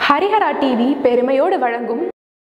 Harihara TV பெருமையோடு வழங்கும்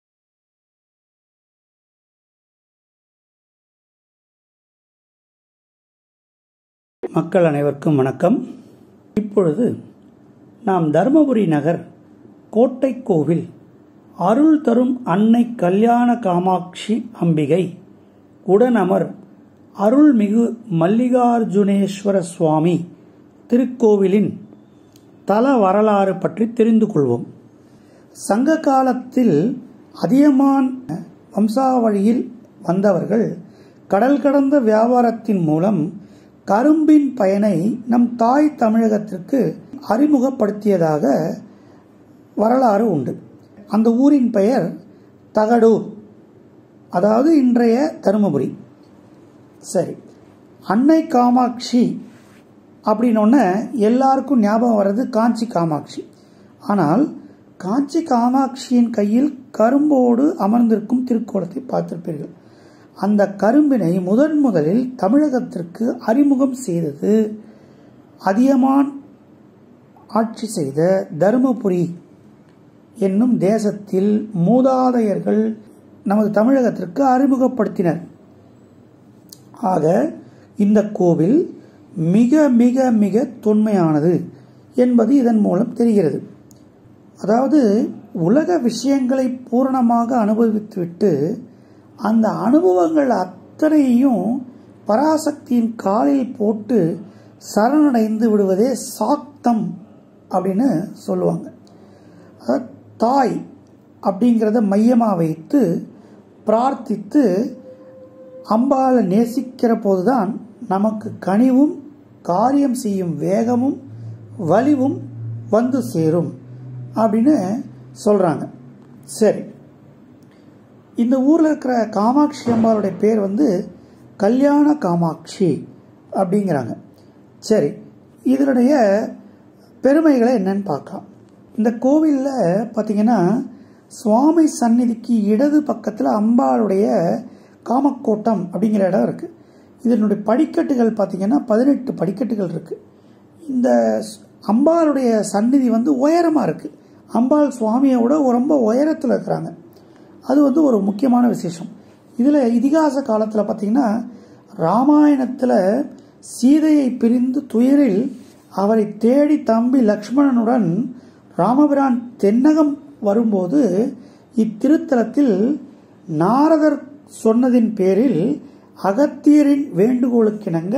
மக்கள் அனைவருக்கும் வணக்கம் இப்பொழுது நாம் தருமபுரி நகர் கோட்டை கோவில் அருள் தரும் அன்னை கல்யாண காமாட்சி அம்பிகை உடனமர் அருள்மிகு மல்லிகார்ஜுனேஸ்வர சுவாமி திருக்கோவிலின் தல வரலாறு பற்றி தெரிந்து கொள்வோம் சங்க காலத்தில் அதியமான் வம்சாவழியில் வந்தவர்கள் கடல் கடந்த வியாபாரத்தின் மூலம் கரும்பின் பயனை நம் தாய் தமிழகத்திற்கு அறிமுகப்படுத்தியதாக வரலாறு உண்டு அந்த ஊரின் பெயர் தகடூர் அதாவது இன்றைய தருமபுரி சரி அன்னை காமாட்சி அப்படின்னொன்னே எல்லாருக்கும் ஞாபகம் வர்றது காஞ்சி காமாட்சி ஆனால் காஞ்சி காமாட்சியின் கையில் கரும்போடு அமர்ந்திருக்கும் திருக்கோலத்தை பார்த்திருப்பீர்கள் அந்த கரும்பினை முதன் முதலில் தமிழகத்திற்கு அறிமுகம் செய்தது அதியமான் ஆட்சி செய்த தருமபுரி என்னும் தேசத்தில் மூதாதையர்கள் நமது தமிழகத்திற்கு அறிமுகப்படுத்தினர் ஆக இந்த கோவில் மிக மிக மிக தொன்மையானது என்பது இதன் மூலம் தெரிகிறது அதாவது உலக விஷயங்களை பூரணமாக அனுபவித்துவிட்டு அந்த அனுபவங்கள் அத்தனையும் பராசக்தியின் காலில் போட்டு சரணடைந்து விடுவதே சாக்தம் அப்படின்னு சொல்லுவாங்க அதாவது தாய் அப்படிங்கிறத மையமாக வைத்து பிரார்த்தித்து அம்பாளை நேசிக்கிற போதுதான் நமக்கு கனிவும் காரியம் செய்யும் வேகமும் வலிவும் வந்து சேரும் அப்படின்னு சொல்கிறாங்க சரி இந்த ஊரில் இருக்கிற காமாட்சி அம்பாளுடைய பேர் வந்து கல்யாண காமாட்சி அப்படிங்கிறாங்க சரி இதனுடைய பெருமைகளை என்னன்னு பார்க்கலாம் இந்த கோவிலில் பார்த்தீங்கன்னா சுவாமி சந்நிதிக்கு இடது பக்கத்தில் அம்பாளுடைய காமக்கோட்டம் அப்படிங்கிற இடம் இருக்குது இதனுடைய படிக்கட்டுகள் பார்த்தீங்கன்னா பதினெட்டு படிக்கட்டுகள் இருக்குது இந்த அம்பாளுடைய சந்நிதி வந்து உயரமாக இருக்குது அம்பாள் சுவாமியோட ரொம்ப உயரத்தில் இருக்கிறாங்க அது வந்து ஒரு முக்கியமான விசேஷம் இதில் இதிகாச காலத்தில் பார்த்திங்கன்னா ராமாயணத்தில் சீதையை பிரிந்து துயரில் அவரை தேடி தம்பி லக்ஷ்மணனுடன் ராமபிரான் தென்னகம் வரும்போது இத்திருத்தலத்தில் நாரதர் சொன்னதின் பேரில் அகத்தியரின் வேண்டுகோளுக்கிணங்க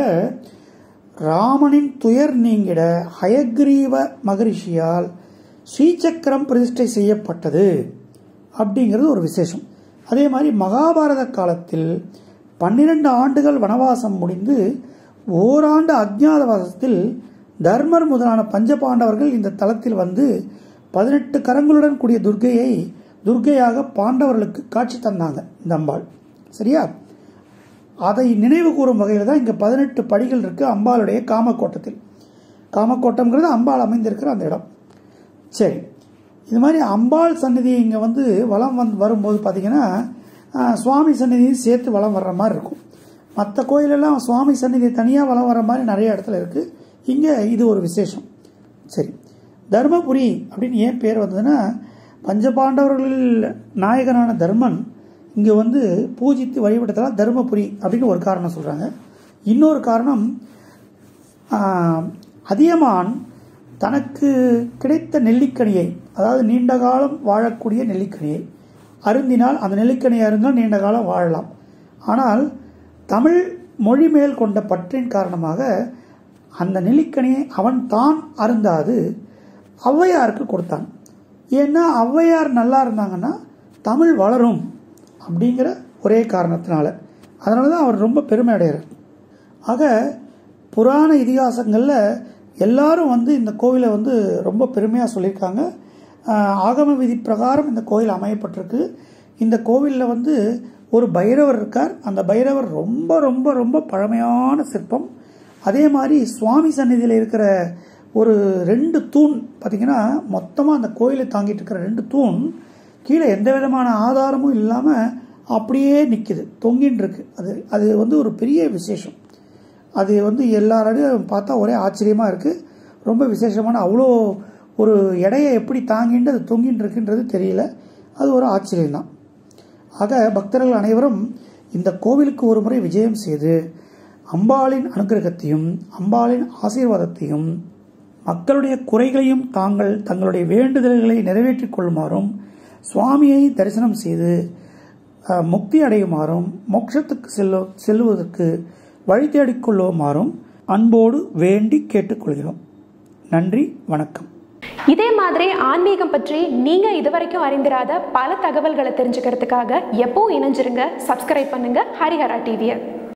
ராமனின் துயர் நீங்கிட ஹயக்ரீவ மகரிஷியால் ஸ்ரீசக்கரம் பிரதிஷ்டை செய்யப்பட்டது அப்படிங்கிறது ஒரு விசேஷம் அதே மாதிரி மகாபாரத காலத்தில் பன்னிரண்டு ஆண்டுகள் வனவாசம் முடிந்து ஓராண்டு அஜ்ஞாதவாசத்தில் தர்மர் முதலான பஞ்சபாண்டவர்கள் இந்த தலத்தில் வந்து பதினெட்டு கரங்களுடன் கூடிய துர்கையை துர்கையாக பாண்டவர்களுக்கு காட்சி தந்தாங்க இந்த அம்பாள் சரியா அதை நினைவு கூறும் வகையில் தான் இங்கே பதினெட்டு படிகள் இருக்குது அம்பாளுடைய காமக்கோட்டத்தில் காமக்கோட்டம்ங்கிறது அம்பாள் அமைந்திருக்கிற அந்த இடம் சரி இது மாதிரி அம்பாள் சந்நிதி இங்கே வந்து வளம் வந்து வரும்போது பார்த்திங்கன்னா சுவாமி சந்நிதியும் சேர்த்து வளம் வர்ற மாதிரி இருக்கும் மற்ற கோயிலெல்லாம் சுவாமி சந்நிதி தனியாக வளம் வர்ற மாதிரி நிறைய இடத்துல இருக்குது இங்கே இது ஒரு விசேஷம் சரி தர்மபுரி அப்படின்னு ஏன் பேர் வந்ததுன்னா பஞ்சபாண்டவர்களில் நாயகனான தர்மன் இங்கே வந்து பூஜித்து வழிபட்டதால் தருமபுரி அப்படின்னு ஒரு காரணம் சொல்கிறாங்க இன்னொரு காரணம் அதியமான் தனக்கு கிடைத்த நெல்லிக்கனியை அதாவது நீண்ட காலம் வாழக்கூடிய நெல்லிக்கனியை அருந்தினால் அந்த நெல்லிக்கனியை அருந்தால் நீண்ட காலம் வாழலாம் ஆனால் தமிழ் மொழி மேல் கொண்ட பற்றின் காரணமாக அந்த நெல்லிக்கனியை அவன் தான் அருந்தாது ஔவையாருக்கு கொடுத்தான் ஏன்னா ஔவையார் நல்லா இருந்தாங்கன்னா தமிழ் வளரும் அப்படிங்கிற ஒரே காரணத்தினால அதனால தான் அவர் ரொம்ப பெருமை அடைகிறார் ஆக புராண இதிகாசங்களில் எல்லாரும் வந்து இந்த கோவிலை வந்து ரொம்ப பெருமையாக சொல்லியிருக்காங்க ஆகம விதி பிரகாரம் இந்த கோயில் அமையப்பட்டிருக்கு இந்த கோவிலில் வந்து ஒரு பைரவர் இருக்கார் அந்த பைரவர் ரொம்ப ரொம்ப ரொம்ப பழமையான சிற்பம் அதே மாதிரி சுவாமி சந்நிதியில் இருக்கிற ஒரு ரெண்டு தூண் பார்த்திங்கன்னா மொத்தமாக அந்த கோயிலை தாங்கிட்டு இருக்கிற ரெண்டு தூண் கீழே எந்த விதமான ஆதாரமும் இல்லாமல் அப்படியே நிற்கிது தொங்கின்னு இருக்கு அது அது வந்து ஒரு பெரிய விசேஷம் அது வந்து எல்லாரையும் பார்த்தா ஒரே ஆச்சரியமாக இருக்குது ரொம்ப விசேஷமான அவ்வளோ ஒரு எடையை எப்படி தாங்கிட்டு அது தொங்கின்னு இருக்குன்றது தெரியல அது ஒரு ஆச்சரியம்தான் ஆக பக்தர்கள் அனைவரும் இந்த கோவிலுக்கு ஒரு முறை விஜயம் செய்து அம்பாளின் அனுகிரகத்தையும் அம்பாளின் ஆசீர்வாதத்தையும் மக்களுடைய குறைகளையும் தாங்கள் தங்களுடைய வேண்டுதல்களை நிறைவேற்றிக் கொள்ளுமாறும் சுவாமியை தரிசனம் செய்து அஹ், முக்தி அடையுமாறும் மோட்சத்துக்கு செல்ல செல்லுவதற்கு வழி தேடிக் கொள்ளுமாறும் அன்போடு வேண்டி கேட்டுக்கொள்கிறோம் நன்றி வணக்கம் இதே மாதிரி ஆன்மீகம் பற்றி நீங்க இதுவரைக்கும் அறிந்திராத பல தகவல்களை தெரிஞ்சுக்கிறதுக்காக எப்பவும் இணைஞ்சிருங்க சப்ஸ்கிரைப் பண்ணுங்க ஹரிஹரா டிவியை